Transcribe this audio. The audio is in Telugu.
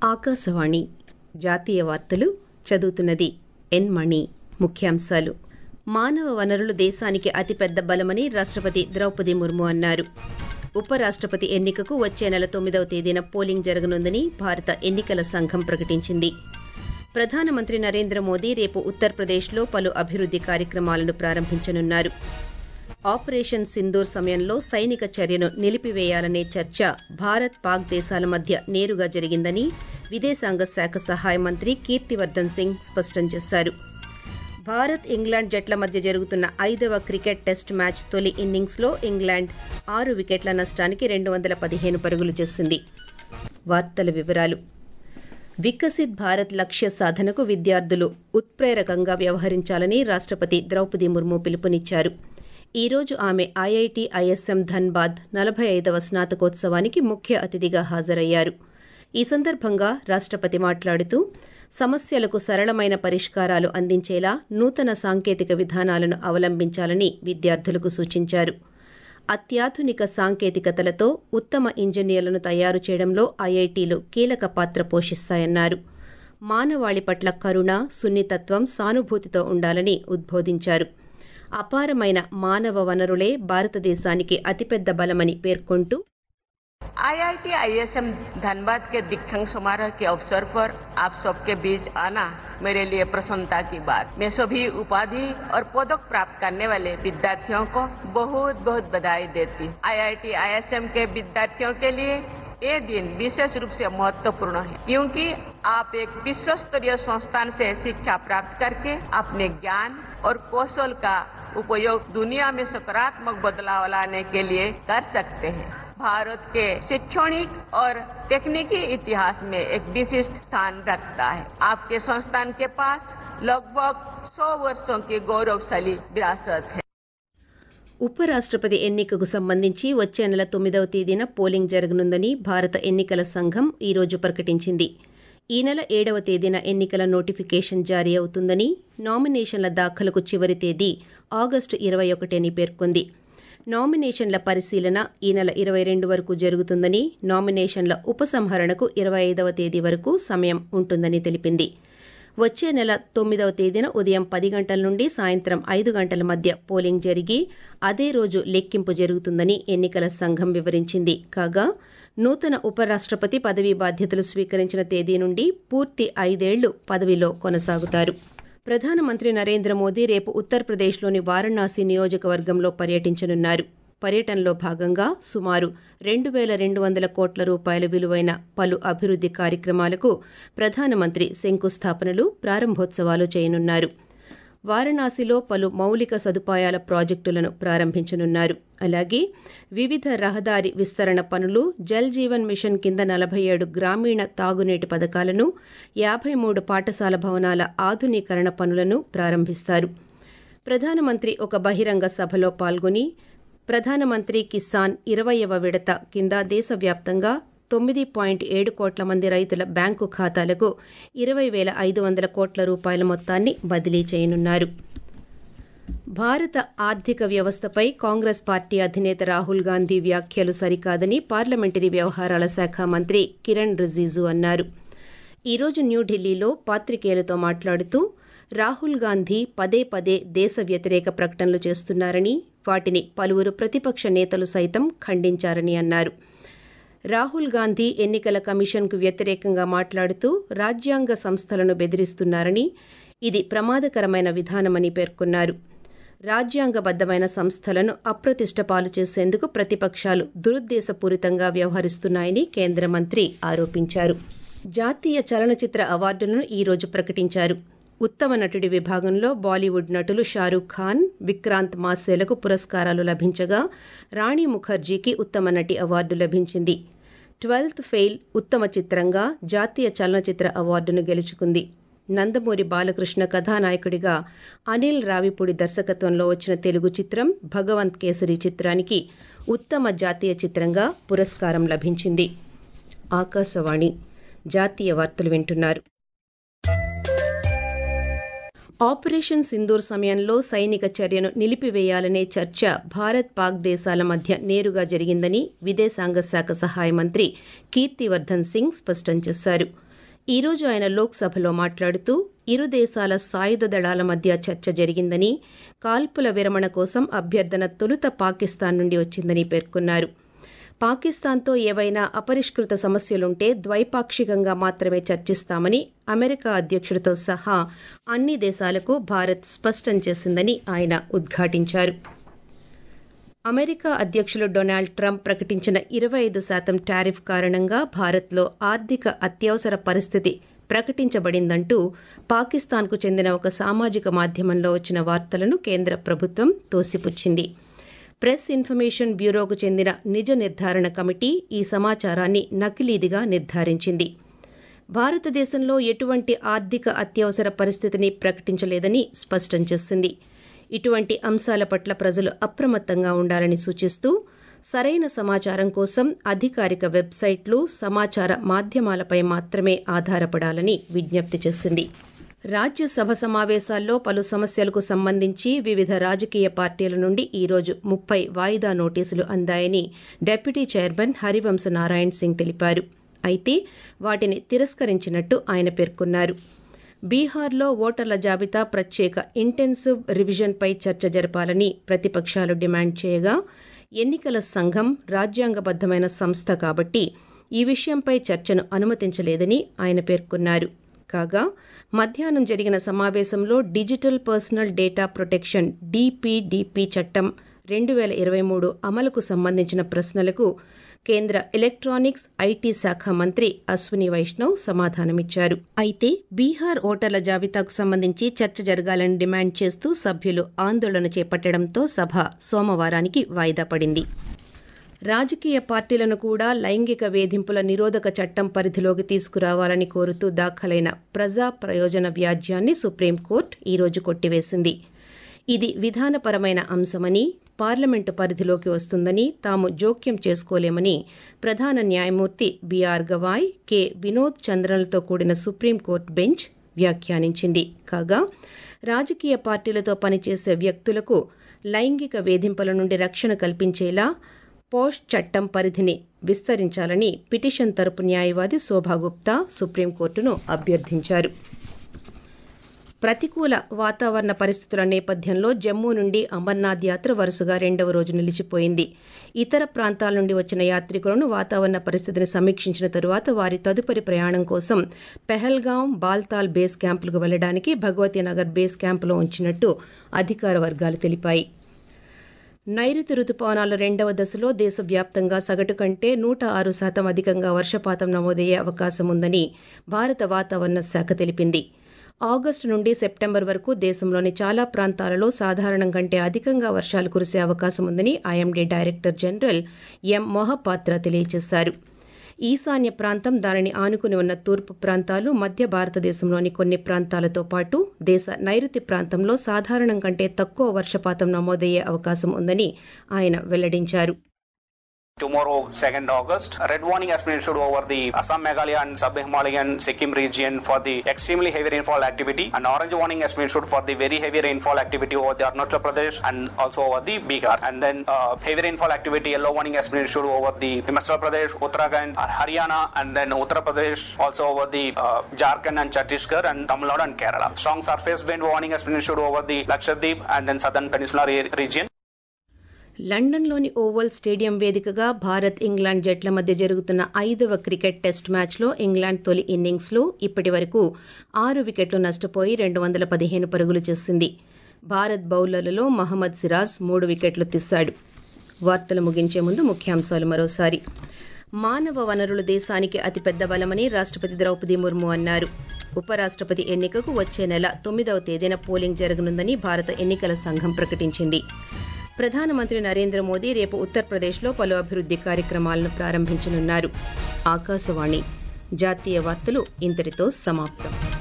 ఆకాశవాణి జాతీయ వార్తలు చదువుతున్నది ఎన్ మణి ముఖ్యాంశాలు మానవ వనరులు దేశానికి అతిపెద్ద బలమని రాష్టపతి ద్రౌపది ముర్ము అన్నారు ఉపరాష్టపతి ఎన్నికకు వచ్చే నెల తొమ్మిదవ తేదీన పోలింగ్ జరగనుందని భారత ఎన్నికల సంఘం ప్రకటించింది ప్రధానమంత్రి నరేంద్ర మోదీ రేపు ఉత్తరప్రదేశ్లో పలు అభివృద్ది కార్యక్రమాలను ప్రారంభించనున్నారు ఆపరేషన్ సింధూర్ సమయంలో సైనిక చర్యను నిలిపివేయాలనే చర్చ భారత్ పాక్ దేశాల మధ్య నేరుగా జరిగిందని విదేశాంగ శాఖ సహాయ మంత్రి కీర్తివర్దన్ సింగ్ స్పష్టం చేశారు భారత్ ఇంగ్లాండ్ జట్ల మధ్య జరుగుతున్న ఐదవ క్రికెట్ టెస్ట్ మ్యాచ్ తొలి ఇన్నింగ్స్లో ఇంగ్లాండ్ ఆరు వికెట్ల నష్టానికి రెండు వందల పదిహేను పరుగులు చేసింది వార్తల వివరాలు వికసిత్ భారత్ లక్ష్య సాధనకు విద్యార్థులు ఉత్ప్రేరకంగా వ్యవహరించాలని రాష్టపతి ద్రౌపది ముర్ము పిలుపునిచ్చారు ఈ రోజు ఆమె ఐఐటి ఐఎస్ఎం ధన్బాద్ నలభై ఐదవ స్నాతకోత్సవానికి ముఖ్య అతిథిగా హాజరయ్యారు ఈ సందర్భంగా రాష్టపతి మాట్లాడుతూ సమస్యలకు సరళమైన పరిష్కారాలు అందించేలా నూతన సాంకేతిక విధానాలను అవలంబించాలని విద్యార్థులకు సూచించారు అత్యాధునిక సాంకేతికతలతో ఉత్తమ ఇంజనీర్లను తయారు చేయడంలో ఐఐటీలు కీలక పాత్ర పోషిస్తాయన్నారు మానవాళి పట్ల కరుణ సున్నితత్వం సానుభూతితో ఉండాలని ఉద్బోధించారు అపారమైన మానవ వనరులే భారతదేశానికి అతిపెద్ద బలమని పేర్కొంటూ आईआईटी आईएसएम धनबाद के दीक्षांत समारोह के अवसर पर आप सबके बीच आना मेरे लिए प्रसन्नता की बात मैं सभी उपाधि और पदक प्राप्त करने वाले विद्यार्थियों को बहुत बहुत बधाई देती हूँ आईआईटी आईएसएम के विद्यार्थियों के लिए ये दिन विशेष रूप से महत्वपूर्ण है क्योंकि आप एक विश्व स्तरीय संस्थान से शिक्षा प्राप्त करके अपने ज्ञान और कौशल का उपयोग दुनिया में सकारात्मक बदलाव लाने के लिए कर सकते हैं भारत के शैक्षणिक और तकनीकी इतिहास में एक विशिष्ट स्थान रखता है आपके संस्थान के पास लगभग 100 वर्षों की गौरवशाली विरासत है ఉపరాష్టపతి ఎన్నికకు సంబంధించి వచ్చే నెల తొమ్మిదవ తేదీన పోలింగ్ జరగనుందని భారత ఎన్నికల సంఘం ఈ రోజు ప్రకటించింది ఈ నెల ఏడవ తేదీన ఎన్నికల నోటిఫికేషన్ జారీ అవుతుందని నామినేషన్ల దాఖలకు చివరి తేదీ ఆగస్టు ఇరవై ఒకటి అని పేర్కొంది నామినేషన్ల పరిశీలన ఈ నెల ఇరవై రెండు వరకు జరుగుతుందని నామినేషన్ల ఉపసంహరణకు ఇరవై ఐదవ తేదీ వరకు సమయం ఉంటుందని తెలిపింది వచ్చే నెల తొమ్మిదవ తేదీన ఉదయం పది గంటల నుండి సాయంత్రం ఐదు గంటల మధ్య పోలింగ్ జరిగి అదే రోజు లెక్కింపు జరుగుతుందని ఎన్నికల సంఘం వివరించింది కాగా నూతన ఉపరాష్టపతి పదవీ బాధ్యతలు స్వీకరించిన తేదీ నుండి పూర్తి ఐదేళ్లు పదవిలో కొనసాగుతారు ప్రధానమంత్రి నరేంద్ర మోదీ రేపు ఉత్తరప్రదేశ్లోని వారణాసి నియోజకవర్గంలో పర్యటించనున్నారు పర్యటనలో భాగంగా సుమారు రెండు వేల రెండు వందల కోట్ల రూపాయల విలువైన పలు అభివృద్ది కార్యక్రమాలకు ప్రధానమంత్రి శంకుస్థాపనలు ప్రారంభోత్సవాలు చేయనున్నారు వారణాసిలో పలు మౌలిక సదుపాయాల ప్రాజెక్టులను ప్రారంభించనున్నారు అలాగే వివిధ రహదారి విస్తరణ పనులు జల్ జీవన్ మిషన్ కింద నలభై ఏడు గ్రామీణ తాగునీటి పథకాలను యాభై మూడు పాఠశాల భవనాల ఆధునీకరణ పనులను ప్రారంభిస్తారు ప్రధానమంత్రి ఒక బహిరంగ సభలో పాల్గొని ప్రధానమంత్రి కిసాన్ ఇరవయవ విడత కింద దేశవ్యాప్తంగా తొమ్మిది పాయింట్ ఏడు కోట్ల మంది రైతుల బ్యాంకు ఖాతాలకు ఇరవై వేల ఐదు వందల కోట్ల రూపాయల మొత్తాన్ని బదిలీ చేయనున్నారు భారత ఆర్థిక వ్యవస్థపై కాంగ్రెస్ పార్టీ అధినేత రాహుల్ గాంధీ వ్యాఖ్యలు సరికాదని పార్లమెంటరీ వ్యవహారాల శాఖ మంత్రి కిరణ్ రిజిజు అన్నారు ఈరోజు న్యూఢిల్లీలో పాత్రికేయులతో మాట్లాడుతూ రాహుల్ గాంధీ పదే పదే దేశ వ్యతిరేక ప్రకటనలు చేస్తున్నారని వాటిని పలువురు ప్రతిపక్ష నేతలు సైతం ఖండించారని అన్నారు రాహుల్ గాంధీ ఎన్నికల కమిషన్కు వ్యతిరేకంగా మాట్లాడుతూ రాజ్యాంగ సంస్థలను బెదిరిస్తున్నారని ఇది ప్రమాదకరమైన విధానమని పేర్కొన్నారు రాజ్యాంగబద్దమైన సంస్థలను అప్రతిష్ట పాలు చేసేందుకు ప్రతిపక్షాలు దురుద్దేశపూరితంగా వ్యవహరిస్తున్నాయని కేంద్ర మంత్రి ఆరోపించారు జాతీయ చలనచిత్ర అవార్డులను ఈ రోజు ప్రకటించారు ఉత్తమ నటుడి విభాగంలో బాలీవుడ్ నటులు షారూఖ్ ఖాన్ విక్రాంత్ మాసేలకు పురస్కారాలు లభించగా రాణి ముఖర్జీకి ఉత్తమ నటి అవార్డు లభించింది ట్వెల్త్ ఫెయిల్ ఉత్తమ చిత్రంగా జాతీయ చలనచిత్ర అవార్డును గెలుచుకుంది నందమూరి బాలకృష్ణ కథానాయకుడిగా అనిల్ రావిపూడి దర్శకత్వంలో వచ్చిన తెలుగు చిత్రం భగవంత్ కేసరి చిత్రానికి ఉత్తమ జాతీయ చిత్రంగా పురస్కారం లభించింది ఆకాశవాణి జాతీయ వార్తలు వింటున్నారు ఆపరేషన్ సింధూర్ సమయంలో సైనిక చర్యను నిలిపివేయాలనే చర్చ భారత్ పాక్ దేశాల మధ్య నేరుగా జరిగిందని విదేశాంగ శాఖ సహాయ మంత్రి కీర్తివర్ధన్ సింగ్ స్పష్టం చేశారు ఈరోజు ఆయన లోక్సభలో మాట్లాడుతూ ఇరు దేశాల సాయుధ దళాల మధ్య చర్చ జరిగిందని కాల్పుల విరమణ కోసం అభ్యర్థన తొలుత పాకిస్తాన్ నుండి వచ్చిందని పేర్కొన్నారు పాకిస్తాన్తో ఏవైనా అపరిష్కృత సమస్యలుంటే ద్వైపాక్షికంగా మాత్రమే చర్చిస్తామని అమెరికా అధ్యక్షుడితో సహా అన్ని దేశాలకు భారత్ స్పష్టం చేసిందని ఆయన ఉద్ఘాటించారు అమెరికా అధ్యక్షులు డొనాల్డ్ ట్రంప్ ప్రకటించిన ఇరవై ఐదు శాతం టారిఫ్ కారణంగా భారత్లో ఆర్థిక అత్యవసర పరిస్థితి ప్రకటించబడిందంటూ పాకిస్తాన్కు చెందిన ఒక సామాజిక మాధ్యమంలో వచ్చిన వార్తలను కేంద్ర ప్రభుత్వం తోసిపుచ్చింది ప్రెస్ ఇన్ఫర్మేషన్ బ్యూరోకు చెందిన నిజ నిర్ధారణ కమిటీ ఈ సమాచారాన్ని నకిలీదిగా నిర్ధారించింది భారతదేశంలో ఎటువంటి ఆర్థిక అత్యవసర పరిస్థితిని ప్రకటించలేదని స్పష్టం చేసింది ఇటువంటి అంశాల పట్ల ప్రజలు అప్రమత్తంగా ఉండాలని సూచిస్తూ సరైన సమాచారం కోసం అధికారిక వెబ్సైట్లు సమాచార మాధ్యమాలపై మాత్రమే ఆధారపడాలని విజ్ఞప్తి చేసింది రాజ్యసభ సమావేశాల్లో పలు సమస్యలకు సంబంధించి వివిధ రాజకీయ పార్టీల నుండి ఈరోజు ముప్పై వాయిదా నోటీసులు అందాయని డిప్యూటీ చైర్మన్ హరివంశ నారాయణ్ సింగ్ తెలిపారు అయితే వాటిని తిరస్కరించినట్టు ఆయన పేర్కొన్నారు బీహార్లో ఓటర్ల జాబితా ప్రత్యేక ఇంటెన్సివ్ రివిజన్పై చర్చ జరపాలని ప్రతిపక్షాలు డిమాండ్ చేయగా ఎన్నికల సంఘం రాజ్యాంగబద్దమైన సంస్థ కాబట్టి ఈ విషయంపై చర్చను అనుమతించలేదని ఆయన పేర్కొన్నారు కాగా మధ్యాహ్నం జరిగిన సమావేశంలో digital personal data protection DPDP చట్టం రెండు వేల ఇరవై మూడు అమలుకు సంబంధించిన ప్రశ్నలకు కేంద్ర ఎలక్ట్రానిక్స్ ఐటీ శాఖ మంత్రి అశ్విని వైష్ణవ్ సమాధానమిచ్చారు అయితే బీహార్ ఓటర్ల జాబితాకు సంబంధించి చర్చ జరగాలని డిమాండ్ చేస్తూ సభ్యులు ఆందోళన చేపట్టడంతో సభ సోమవారానికి వాయిదా పడింది రాజకీయ పార్టీలను కూడా లైంగిక వేధింపుల నిరోధక చట్టం పరిధిలోకి తీసుకురావాలని కోరుతూ దాఖలైన ప్రజా ప్రయోజన వ్యాజ్యాన్ని సుప్రీంకోర్టు ఈరోజు కొట్టివేసింది ఇది విధానపరమైన అంశమని పార్లమెంటు పరిధిలోకి వస్తుందని తాము జోక్యం చేసుకోలేమని ప్రధాన న్యాయమూర్తి బీఆర్ గవాయ్ కె వినోద్ చంద్రన్లతో కూడిన సుప్రీంకోర్టు బెంచ్ వ్యాఖ్యానించింది కాగా రాజకీయ పార్టీలతో పనిచేసే వ్యక్తులకు లైంగిక వేధింపుల నుండి రక్షణ కల్పించేలా పోష్ చట్టం పరిధిని విస్తరించాలని పిటిషన్ తరపు న్యాయవాది శోభాగుప్తా సుప్రీంకోర్టును అభ్యర్థించారు ప్రతికూల వాతావరణ పరిస్థితుల నేపథ్యంలో జమ్మూ నుండి అమర్నాథ్ యాత్ర వరుసగా రెండవ రోజు నిలిచిపోయింది ఇతర ప్రాంతాల నుండి వచ్చిన యాత్రికులను వాతావరణ పరిస్థితిని సమీక్షించిన తరువాత వారి తదుపరి ప్రయాణం కోసం పెహల్గాం బాల్తాల్ బేస్ క్యాంపులకు వెళ్లడానికి భగవతీ నగర్ బేస్ క్యాంపులో ఉంచినట్టు అధికార వర్గాలు తెలిపాయి నైరుతి రుతుపవనాల రెండవ దశలో దేశవ్యాప్తంగా సగటు కంటే నూట ఆరు శాతం అధికంగా వర్షపాతం నమోదయ్యే అవకాశం ఉందని భారత వాతావరణ శాఖ తెలిపింది ఆగస్టు నుండి సెప్టెంబర్ వరకు దేశంలోని చాలా ప్రాంతాలలో సాధారణం కంటే అధికంగా వర్షాలు కురిసే అవకాశం ఉందని IMD director general M Mohapatra తెలియజేశారు ఈశాన్య ప్రాంతం దానిని ఆనుకుని ఉన్న తూర్పు ప్రాంతాలు మధ్య భారతదేశంలోని కొన్ని ప్రాంతాలతో పాటు దేశ నైరుతి ప్రాంతంలో సాధారణం కంటే తక్కువ వర్షపాతం నమోదయ్యే అవకాశం ఉందని ఆయన వెల్లడించారు Tomorrow, 2nd August, red warning has been issued over the Assam, Meghalaya, and Sub-Himalayan Sikkim region for the extremely heavy rainfall activity. An orange warning has been issued for the very heavy rainfall activity over the Arunachal Pradesh and also over the Bihar. And then uh, heavy rainfall activity yellow warning has been issued over the Himachal Pradesh, Uttarakhand, Haryana, and then Uttar Pradesh, also over the uh, Jharkhand and Chhattisgarh and Tamil Nadu and Kerala. Strong surface wind warning has been issued over the Lakshadweep and then southern peninsular re- region. లండన్లోని ఓవల్ స్టేడియం వేదికగా భారత్ ఇంగ్లాండ్ జట్ల మధ్య జరుగుతున్న ఐదవ క్రికెట్ టెస్ట్ మ్యాచ్లో ఇంగ్లాండ్ తొలి ఇన్నింగ్స్లో ఇప్పటి వరకు ఆరు వికెట్లు నష్టపోయి రెండు వందల పదిహేను పరుగులు చేసింది భారత్ బౌలర్లలో మహమ్మద్ సిరాజ్ మూడు వికెట్లు తీశాడు వార్తలు ముగించే ముందు ముఖ్యాంశాలు మరోసారి మానవ వనరులు దేశానికి అతిపెద్ద బలమని రాష్ట్రపతి ద్రౌపది ముర్ము అన్నారు ఉపరాష్ట్రపతి ఎన్నికకు వచ్చే నెల తొమ్మిదవ తేదీన పోలింగ్ జరగనుందని భారత ఎన్నికల సంఘం ప్రకటించింది ప్రధానమంత్రి నరేంద్ర మోదీ రేపు ఉత్తరప్రదేశ్లో పలు అభివృద్ది కార్యక్రమాలను ప్రారంభించనున్నారు ఆకాశవాణి జాతీయ వార్తలు ఇంతటితో సమాప్తం